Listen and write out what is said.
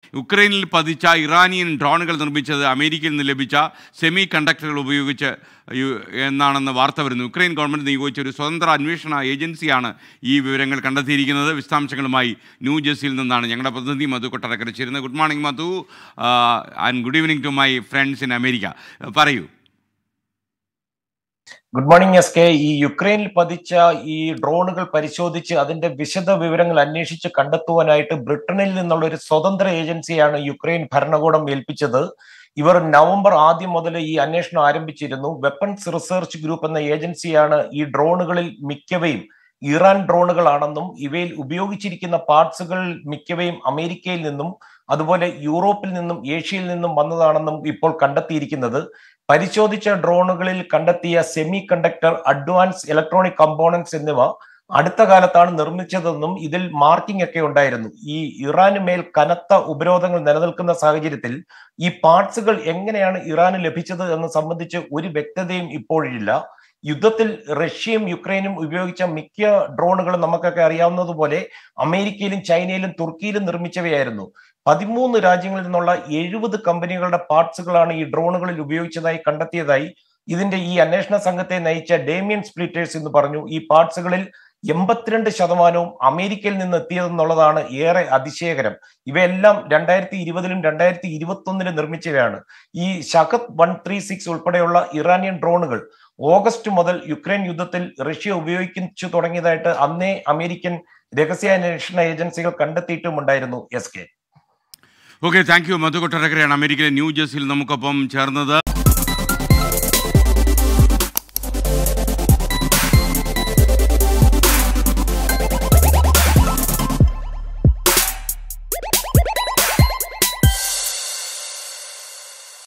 യുക്രൈനിൽ പതിച്ച ഇറാനിയൻ ഡ്രോണുകൾ നിർമ്മിച്ചത് അമേരിക്കയിൽ നിന്ന് ലഭിച്ച സെമി കണ്ടക്ടറുകൾ ഉപയോഗിച്ച് യു- എന്നാണെന്ന് വാർത്ത വരുന്നു യുക്രൈൻ ഗവൺമെൻറ് നിയോഗിച്ച ഒരു സ്വതന്ത്ര അന്വേഷണ ഏജൻസിയാണ് ഈ വിവരങ്ങൾ കണ്ടെത്തിയിരിക്കുന്നത് വിശദാംശങ്ങളുമായി ന്യൂ ജേഴ്സിയിൽ നിന്നാണ് ഞങ്ങളുടെ പ്രതിനിധി മധു കൊട്ടരക്കര ചേരുന്നത് good morning Madhu and good evening to my friends in America പറയൂ ഗുഡ് മോർണിംഗ് എസ് കെ ഈ യുക്രൈനിൽ പതിച്ച ഈ ഡ്രോണുകൾ പരിശോധിച്ച് അതിന്റെ വിശദ വിവരങ്ങൾ അന്വേഷിച്ച് കണ്ടെത്തുവാനായിട്ട് ബ്രിട്ടനിൽ നിന്നുള്ള ഒരു സ്വതന്ത്ര ഏജൻസിയാണ് യുക്രൈൻ ഭരണകൂടം ഏൽപ്പിച്ചത് ഇവർ നവംബർ ആദ്യം മുതൽ ഈ അന്വേഷണം ആരംഭിച്ചിരുന്നു വെപ്പൺസ് റിസർച്ച് ഗ്രൂപ്പ് എന്ന ഏജൻസിയാണ് ഈ ഡ്രോണുകളിൽ മിക്കവയും ഇറാൻ ഡ്രോണുകളാണെന്നും ഇവയിൽ ഉപയോഗിച്ചിരിക്കുന്ന പാർട്സുകൾ മിക്കവയും അമേരിക്കയിൽ നിന്നും അതുപോലെ യൂറോപ്പിൽ നിന്നും ഏഷ്യയിൽ നിന്നും വന്നതാണെന്നും ഇപ്പോൾ കണ്ടെത്തിയിരിക്കുന്നത് പരിശോധിച്ച ഡ്രോണുകളിൽ കണ്ടെത്തിയ semiconductor advance electronic components എന്നിവ അടുത്ത കാലത്താണ് നിർമ്മിച്ചതെന്നും ഇതിൽ മാർക്കിംഗ് ഒക്കെ ഉണ്ടായിരുന്നു ഈ ഇറാന് മേൽ കനത്ത ഉപരോധങ്ങൾ നിലനിൽക്കുന്ന സാഹചര്യത്തിൽ ഈ പാർട്സുകൾ എങ്ങനെയാണ് ഇറാന് ലഭിച്ചത് എന്ന് സംബന്ധിച്ച് ഒരു വ്യക്തതയും ഇപ്പോഴില്ല യുദ്ധത്തിൽ റഷ്യയും യുക്രൈനും ഉപയോഗിച്ച മിക്ക ഡ്രോണുകളും നമുക്കൊക്കെ അറിയാവുന്നതുപോലെ അമേരിക്കയിലും ചൈനയിലും തുർക്കിയിലും നിർമ്മിച്ചവയായിരുന്നു പതിമൂന്ന് രാജ്യങ്ങളിൽ നിന്നുള്ള എഴുപത് കമ്പനികളുടെ പാർട്സുകളാണ് ഈ ഡ്രോണുകളിൽ ഉപയോഗിച്ചതായി കണ്ടെത്തിയതായി ഇതിന്റെ ഈ അന്വേഷണ സംഘത്തെ നയിച്ച ഡേമിയൻ സ്പ്ലിറ്റേഴ്സ് എന്ന് പറഞ്ഞു ഈ പാർട്സുകളിൽ എൺപത്തിരണ്ട് ശതമാനവും അമേരിക്കയിൽ നിന്ന് എത്തിയതെന്നുള്ളതാണ് ഏറെ അതിശയകരം ഇവയെല്ലാം രണ്ടായിരത്തി ഇരുപതിലും രണ്ടായിരത്തി ഇരുപത്തി ഒന്നിലും നിർമ്മിച്ചവയാണ് ഈ ഷഖത് വൺ ത്രീ സിക്സ് ഉൾപ്പെടെയുള്ള ഇറാനിയൻ ഡ്രോണുകൾ ഓഗസ്റ്റ് മുതൽ യുക്രൈൻ യുദ്ധത്തിൽ റഷ്യ ഉപയോഗിച്ചു തുടങ്ങിയതായിട്ട് അന്നേ അമേരിക്കൻ രഹസ്യാന്വേഷണ ഏജൻസികൾ കണ്ടെത്തിയിട്ടുമുണ്ടായിരുന്നു S K okay thank you Madhu കൊട്ടരക്കരയാണ് അമേരിക്കയിലെ ന്യൂ ജേഴ്സിയിൽ നമുക്കൊപ്പം ചേർന്നത്